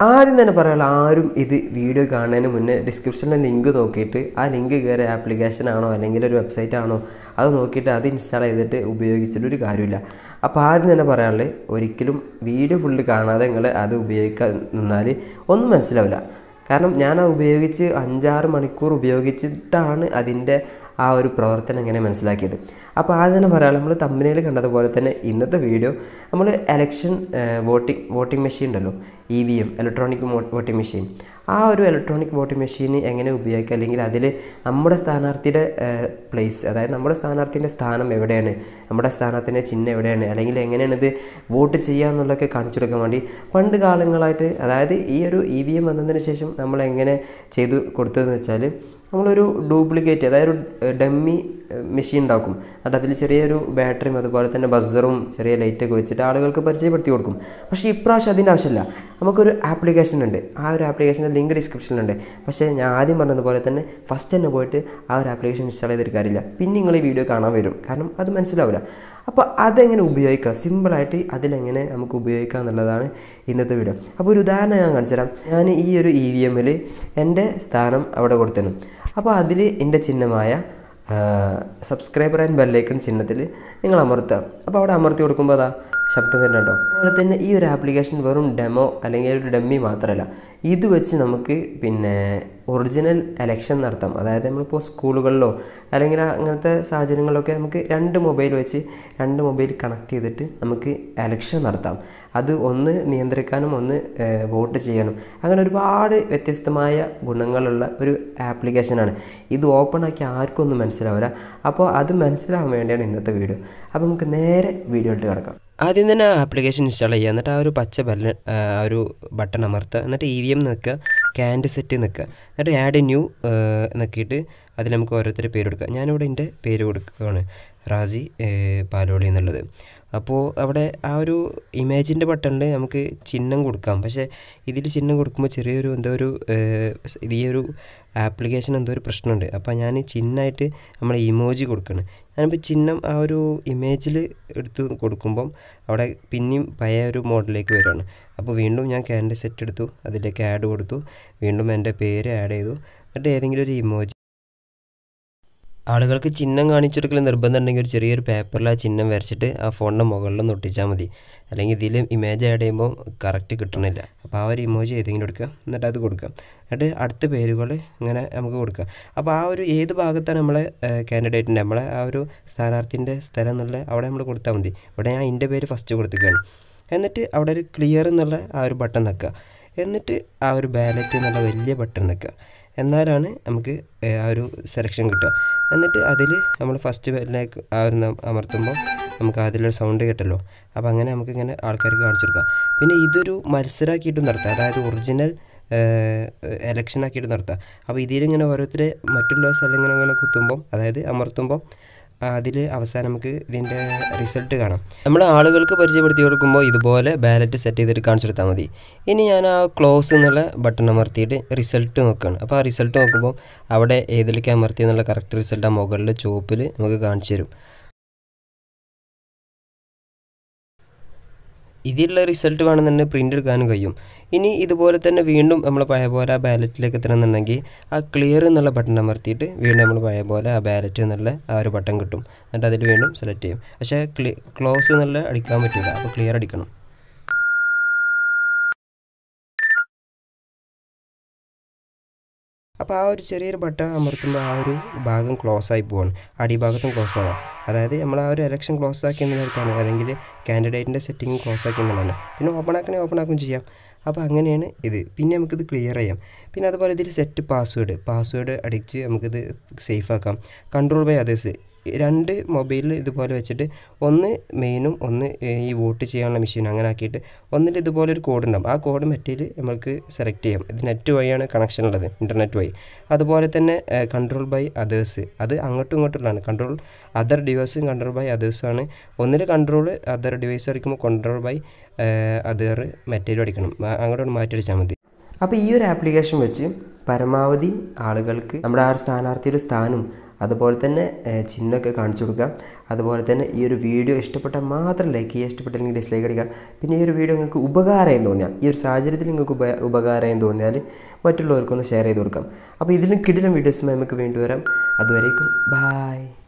ആദ്യം തന്നെ പറയാനുള്ള ആരും ഇത് വീഡിയോ കാണുന്നതിന് മുന്നേ ഡിസ്ക്രിപ്ഷനിലെ ലിങ്ക് നോക്കിയിട്ട് ആ ലിങ്ക് കയറി ആപ്ലിക്കേഷൻ ആണോ അല്ലെങ്കിൽ ഒരു വെബ്സൈറ്റ് ആണോ അത് നോക്കിയിട്ട് അത് ഇൻസ്റ്റാൾ ചെയ്തിട്ട് ഉപയോഗിച്ചിട്ട് ഒരു കാര്യമില്ല അപ്പോൾ ആദ്യം തന്നെ പറയാനുള്ളത് ഒരിക്കലും വീഡിയോ ഫുള്ള് കാണാതെ നിങ്ങൾ അത് ഉപയോഗിക്കാൻ നിന്നാൽ ഒന്നും മനസ്സിലാവില്ല കാരണം ഞാൻ അത് ഉപയോഗിച്ച് അഞ്ചാറ് മണിക്കൂർ ഉപയോഗിച്ചിട്ടാണ് അതിൻ്റെ ആ ഒരു പ്രവർത്തനം എങ്ങനെ മനസ്സിലാക്കിയത് അപ്പോൾ ആദ്യം തന്നെ പറയാം നമ്മൾ തമ്മിനയിൽ കണ്ടതുപോലെ തന്നെ ഇന്നത്തെ വീഡിയോ നമ്മൾ എലക്ഷൻ വോട്ടിംഗ് വോട്ടിംഗ് മെഷീൻ ഉണ്ടല്ലോ E V M electronic voting machine ആ ഒരു ഇലക്ട്രോണിക് വോട്ടിംഗ് മെഷീൻ എങ്ങനെ ഉപയോഗിക്കുക അല്ലെങ്കിൽ അതിൽ നമ്മുടെ സ്ഥാനാർത്ഥിയുടെ പ്ലേസ് അതായത് നമ്മുടെ സ്ഥാനാർത്ഥിൻ്റെ സ്ഥാനം എവിടെയാണ് നമ്മുടെ സ്ഥാനാർത്ഥിൻ്റെ ചിഹ്നം എവിടെയാണ് അല്ലെങ്കിൽ എങ്ങനെയാണ് ഇത് വോട്ട് ചെയ്യുക എന്നുള്ളതൊക്കെ കാണിച്ചു കൊടുക്കാൻ വേണ്ടി പണ്ട് കാലങ്ങളായിട്ട് അതായത് ഈ ഒരു ഇ വി എം വന്നതിന് ശേഷം നമ്മൾ എങ്ങനെ ചെയ്തു കൊടുത്തതെന്ന് വെച്ചാൽ നമ്മളൊരു ഡ്യൂപ്ലിക്കേറ്റ് അതായത് ഒരു ഡമ്മി മെഷീൻ ഉണ്ടാക്കും എന്നിട്ട് അതിൽ ചെറിയൊരു ബാറ്ററിയും അതുപോലെ തന്നെ ബസ്സറും ചെറിയ ലൈറ്റൊക്കെ വെച്ചിട്ട് ആളുകൾക്ക് പരിചയപ്പെടുത്തി കൊടുക്കും പക്ഷേ ഇപ്രാവശ്യം അതിൻ്റെ ആവശ്യമില്ല നമുക്കൊരു ആപ്ലിക്കേഷൻ ഉണ്ട് ആ ഒരു ആപ്ലിക്കേഷൻ്റെ ലിങ്ക് ഡിസ്ക്രിപ്ഷനിലുണ്ട് പക്ഷേ ഞാൻ ആദ്യം പറഞ്ഞതുപോലെ തന്നെ ഫസ്റ്റ് തന്നെ പോയിട്ട് ആ ഒരു ആപ്ലിക്കേഷൻ ഇൻസ്റ്റാൾ ചെയ്തിട്ട് കാര്യമില്ല പിന്നെ നിങ്ങൾ ഈ വീഡിയോ കാണാൻ വരും കാരണം അത് മനസ്സിലാവില്ല അപ്പോൾ അതെങ്ങനെ ഉപയോഗിക്കുക സിമ്പിളായിട്ട് അതിലെങ്ങനെ നമുക്ക് ഉപയോഗിക്കുക എന്നുള്ളതാണ് ഇന്നത്തെ വീഡിയോ അപ്പോൾ ഒരു ഉദാഹരണം ഞാൻ കാണിച്ചു തരാം ഞാൻ ഈ ഒരു ഇ വി എമ്മിൽ എൻ്റെ സ്ഥാനം അവിടെ കൊടുത്തിരുന്നു അപ്പോൾ അതിൽ എൻ്റെ ചിഹ്നമായ സബ്സ്ക്രൈബർ ആൻഡ് ബെല്ലൈക്കൺ ചിഹ്നത്തിൽ നിങ്ങൾ അമർത്തുക അപ്പോൾ അവിടെ അമർത്തി കൊടുക്കുമ്പോൾ അതാ ശബ്ദം വരുന്നുണ്ടോ അതുപോലെ തന്നെ ഈ ഒരു ആപ്ലിക്കേഷൻ വെറും ഡെമോ അല്ലെങ്കിൽ ഒരു ഡമ്മി മാത്രമല്ല ഇത് വെച്ച് നമുക്ക് പിന്നെ ഒറിജിനൽ എലക്ഷൻ നടത്താം അതായത് നമ്മളിപ്പോൾ സ്കൂളുകളിലോ അല്ലെങ്കിൽ അങ്ങനത്തെ സാഹചര്യങ്ങളിലൊക്കെ നമുക്ക് രണ്ട് മൊബൈൽ വെച്ച് രണ്ട് മൊബൈൽ കണക്ട് ചെയ്തിട്ട് നമുക്ക് എലക്ഷൻ നടത്താം അത് ഒന്ന് നിയന്ത്രിക്കാനും ഒന്ന് വോട്ട് ചെയ്യാനും അങ്ങനെ ഒരുപാട് വ്യത്യസ്തമായ ഗുണങ്ങളുള്ള ഒരു ആപ്ലിക്കേഷനാണ് ഇത് ഓപ്പൺ ആക്കി ആർക്കും ഒന്നും മനസ്സിലാവില്ല അപ്പോൾ അത് മനസ്സിലാവാൻ വേണ്ടിയാണ് ഇന്നത്തെ വീഡിയോ അപ്പോൾ നമുക്ക് നേരെ വീഡിയോയിലോട്ട് കിടക്കാം ആദ്യം തന്നെ ആപ്ലിക്കേഷൻ ഇൻസ്റ്റാൾ ചെയ്യുക എന്നിട്ട് ആ ഒരു പച്ച ബെല്ല ആ ഒരു ബട്ടൺ അമർത്തുക എന്നിട്ട് ഇ വി എം നിൽക്കുക ക്യാൻഡ് സെറ്റ് നിൽക്കുക എന്നിട്ട് ആഡ് ന്യൂ നിൽക്കിയിട്ട് അതിൽ നമുക്ക് ഓരോരുത്തർ പേര് കൊടുക്കുക ഞാനിവിടെ എൻ്റെ പേര് കൊടുക്കുകയാണ് റാസി പാലോളി എന്നുള്ളത് അപ്പോൾ അവിടെ ആ ഒരു ഇമേജിൻ്റെ ബട്ടണിൽ നമുക്ക് ചിഹ്നം കൊടുക്കാം പക്ഷേ ഇതിൽ ചിഹ്നം കൊടുക്കുമ്പോൾ ചെറിയൊരു എന്തോ ഒരു ഇത് ഈ ഒരു ആപ്ലിക്കേഷൻ എന്തോ ഒരു പ്രശ്നമുണ്ട് അപ്പോൾ ഞാൻ ചിഹ്നമായിട്ട് നമ്മൾ ഇമോജി കൊടുക്കണം ഞാനിപ്പോൾ ചിഹ്നം ആ ഒരു ഇമേജിൽ എടുത്ത് കൊടുക്കുമ്പം അവിടെ പിന്നെയും പഴയ ഒരു മോഡലിലേക്ക് വരികയാണ് അപ്പോൾ വീണ്ടും ഞാൻ ക്യാൻഡ് സെറ്റ് എടുത്തു അതിലേക്ക് ആഡ് കൊടുത്തു വീണ്ടും എൻ്റെ പേര് ആഡ് ചെയ്തു എന്നിട്ട് ഏതെങ്കിലും ഒരു ഇമോജി ആളുകൾക്ക് ചിഹ്നം കാണിച്ചെടുക്കൽ നിർബന്ധം ഉണ്ടെങ്കിൽ ഒരു ചെറിയൊരു പേപ്പറിൽ ആ ചിഹ്നം വരച്ചിട്ട് ആ ഫോണിൻ്റെ മുകളിലൊന്ന് ഒട്ടിച്ചാൽ മതി അല്ലെങ്കിൽ ഇതിൽ ഇമേജ് ആഡ് ചെയ്യുമ്പോൾ കറക്റ്റ് കിട്ടണില്ല അപ്പോൾ ആ ഒരു ഇമോജി ഏതെങ്കിലും എടുക്കുക എന്നിട്ട് അത് കൊടുക്കുക എന്നിട്ട് അടുത്ത പേരുകൾ ഇങ്ങനെ നമുക്ക് കൊടുക്കുക അപ്പോൾ ആ ഒരു ഏത് ഭാഗത്താണ് നമ്മളെ കാൻഡിഡേറ്റിൻ്റെ നമ്മളെ ആ ഒരു സ്ഥാനാർത്ഥിൻ്റെ സ്ഥലം എന്നുള്ള അവിടെ നമ്മൾ കൊടുത്താൽ മതി ഇവിടെ ഞാൻ എൻ്റെ പേര് ഫസ്റ്റ് കൊടുത്തിരിക്കുകയാണ് എന്നിട്ട് അവിടെ ഒരു ക്ലിയർ എന്നുള്ള ആ ഒരു ബട്ടൺ നിൽക്കുക എന്നിട്ട് ആ ഒരു ബാലറ്റ് എന്നുള്ള വലിയ ബട്ടൺ നിൽക്കുക എന്നാലാണ് നമുക്ക് ആ ഒരു സെലക്ഷൻ കിട്ടുക എന്നിട്ട് അതിൽ നമ്മൾ ഫസ്റ്റ് ബെല്ലിലേക്ക് ആ ഒരു അമർത്തുമ്പോൾ നമുക്ക് അതിലൊരു സൗണ്ട് കേട്ടല്ലോ അപ്പോൾ അങ്ങനെ നമുക്ക് ഇങ്ങനെ ആൾക്കാർക്ക് കാണിച്ചു കൊടുക്കാം പിന്നെ ഇതൊരു മത്സരമാക്കിയിട്ട് നടത്താം അതായത് ഒറിജിനൽ എലക്ഷൻ ആക്കിയിട്ട് നടത്താം അപ്പോൾ ഇതിലിങ്ങനെ ഓരോരുത്തർ മറ്റുള്ള സ്ഥലങ്ങളിങ്ങനെ കുത്തുമ്പം അതായത് അമർത്തുമ്പോൾ അതിൽ അവസാനം നമുക്ക് ഇതിൻ്റെ റിസൾട്ട് കാണാം നമ്മൾ ആളുകൾക്ക് പരിചയപ്പെടുത്തി കൊടുക്കുമ്പോൾ ഇതുപോലെ ബാലറ്റ് സെറ്റ് ചെയ്തിട്ട് കാണിച്ചു കൊടുത്താൽ മതി ഇനി ഞാൻ ആ ക്ലോസ് എന്നുള്ള ബട്ടൺ അമർത്തിയിട്ട് റിസൾട്ട് നോക്കുകയാണ് അപ്പോൾ ആ റിസൾട്ട് നോക്കുമ്പോൾ അവിടെ ഏതിലേക്ക് അമർത്തി എന്നുള്ള കറക്റ്റ് റിസൾട്ട് ആ മുകളിൽ ചുവപ്പിൽ നമുക്ക് കാണിച്ചു തരും ഇതിലുള്ള റിസൾട്ട് വേണമെന്നുണ്ടെങ്കിൽ പ്രിൻ്റ് എടുക്കാനും കഴിയും ഇനി ഇതുപോലെ തന്നെ വീണ്ടും നമ്മൾ പഴയ പോലെ ആ ബാലറ്റിലേക്ക് എത്തണമെന്നുണ്ടെങ്കിൽ ആ ക്ലിയർ എന്നുള്ള ബട്ടൺ അമർത്തിയിട്ട് വീണ്ടും നമ്മൾ പഴയ പോലെ ആ ബാലറ്റ് എന്നുള്ള ആ ഒരു ബട്ടൺ കിട്ടും എന്നിട്ട് അതിൽ വീണ്ടും സെലക്ട് ചെയ്യും പക്ഷേ ക്ലി ക്ലോസ് എന്നുള്ള അടിക്കാൻ പറ്റില്ല അപ്പോൾ ക്ലിയർ അടിക്കണം അപ്പോൾ ആ ഒരു ചെറിയൊരു ബട്ടൺ അമർത്തുമ്പോൾ ആ ഒരു ഭാഗം ക്ലോസ് ആയി പോവാണ് അടിഭാഗത്തും ക്ലോസ് ആവാം അതായത് നമ്മൾ ആ ഒരു എലക്ഷൻ ക്ലോസ് ആക്കി എന്നുള്ളവർക്കാണ് അല്ലെങ്കിൽ കാൻഡിഡേറ്റിൻ്റെ സെറ്റിംഗ് ക്ലോസ് ആക്കി എന്നുള്ളതാണ് പിന്നെ ഓപ്പൺ ആക്കണേ ഓപ്പൺ ആക്കും ചെയ്യാം അപ്പോൾ അങ്ങനെയാണ് ഇത് പിന്നെ നമുക്കിത് ക്ലിയർ ചെയ്യാം പിന്നെ അതുപോലെ ഇതിൽ സെറ്റ് പാസ്വേഡ് പാസ്വേഡ് അടിച്ച് നമുക്കിത് സേഫ് ആക്കാം കൺട്രോൾ ബൈ അതേഴ്സ് രണ്ട് മൊബൈലിൽ ഇതുപോലെ വെച്ചിട്ട് ഒന്ന് മെയിനും ഒന്ന് ഈ വോട്ട് ചെയ്യാനുള്ള മെഷീൻ അങ്ങനെ ആക്കിയിട്ട് ഒന്നിൽ ഇതുപോലെ ഒരു കോഡ് ഉണ്ടാവും ആ കോഡ് മറ്റേൽ നമുക്ക് സെലക്ട് ചെയ്യാം ഇത് നെറ്റ് വഴിയാണ് കണക്ഷൻ ഉള്ളത് ഇൻ്റർനെറ്റ് വഴി അതുപോലെ തന്നെ കൺട്രോൾ ബൈ അതേഴ്സ് അത് അങ്ങോട്ടും ഇങ്ങോട്ടുള്ളതാണ് കൺട്രോൾ അതർ ഡിവൈസും കൺട്രോൾ ബൈ അതേഴ്സും ആണ് ഒന്നിൽ കൺട്രോൾ അതർ ഡിവൈസ് അടിക്കുമ്പോൾ കൺട്രോൾ ബൈ അതർ മറ്റേലും അടിക്കണം അങ്ങോട്ട് മാറ്റി അടിച്ചാൽ മതി അപ്പോൾ ഈ ഒരു ആപ്ലിക്കേഷൻ വെച്ച് പരമാവധി ആളുകൾക്ക് നമ്മുടെ ആ ഒരു സ്ഥാനാർത്ഥിയുടെ സ്ഥാനം അതുപോലെ തന്നെ ചിഹ്നമൊക്കെ കാണിച്ചു കൊടുക്കുക അതുപോലെ തന്നെ ഈ ഒരു വീഡിയോ ഇഷ്ടപ്പെട്ടാൽ മാത്രം ലൈക്ക് ചെയ്യുക ഇഷ്ടപ്പെട്ടില്ലെങ്കിൽ ഡിസ്ലൈക്ക് അടിക്കുക പിന്നെ ഈ ഒരു വീഡിയോ നിങ്ങൾക്ക് ഉപകാരമായി തോന്നിയാൽ ഈ ഒരു സാഹചര്യത്തിൽ നിങ്ങൾക്ക് ഉപ ഉപകാരമായി തോന്നിയാൽ മറ്റുള്ളവർക്കൊന്ന് ഷെയർ ചെയ്ത് കൊടുക്കാം അപ്പോൾ ഇതിലും കിടിലം വീഡിയോസുമായി നമുക്ക് വീണ്ടും വരാം അതുവരേക്കും ബായ്